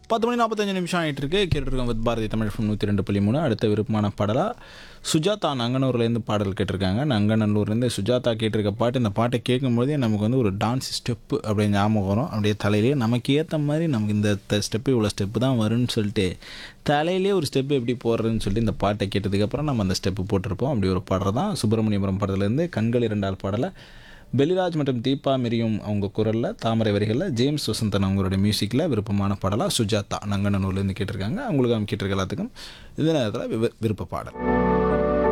பத்து மணி நாற்பத்தஞ்சு நிமிஷம் ஆகிட்டு இருக்கு கேட்டுருக்கோம் வித் பாரதி தமிழ் ஃபம் நூற்றி ரெண்டு புள்ளி மூணு அடுத்த விருப்பமான பாடலாக சுஜாதா நங்கனூர்லேருந்து பாடல் கேட்டிருக்காங்க நங்கநல்லூர்லேருந்து சுஜாதா கேட்டிருக்க பாட்டு இந்த பாட்டை கேட்கும்போதே நமக்கு வந்து ஒரு டான்ஸ் ஸ்டெப்பு அப்படியே ஞாபகம் வரும் அப்படியே தலையிலேயே நமக்கு ஏற்ற மாதிரி நமக்கு இந்த ஸ்டெப்பு இவ்வளோ ஸ்டெப்பு தான் வரும்னு சொல்லிட்டு தலையிலே ஒரு ஸ்டெப்பு எப்படி போடுறதுன்னு சொல்லிட்டு இந்த பாட்டை கேட்டதுக்கப்புறம் நம்ம அந்த ஸ்டெப்பு போட்டிருப்போம் அப்படி ஒரு பாடல் தான் சுப்பிரமணியபுரம் படத்துலேருந்து கண்கள் இரண்டால் பாடலை பெலிராஜ் மற்றும் தீபா மிரியும் அவங்க குரலில் தாமரை வரிகளில் ஜேம்ஸ் வசந்தன் அவங்களுடைய மியூசிக்கில் விருப்பமான பாடலாக சுஜாதா நங்கநல்லூர்லேருந்து கேட்டிருக்காங்க அவங்களுக்கு அவங்க கேட்டிருக்க எல்லாத்துக்கும் இந்த நேரத்தில் விருப்ப பாடல்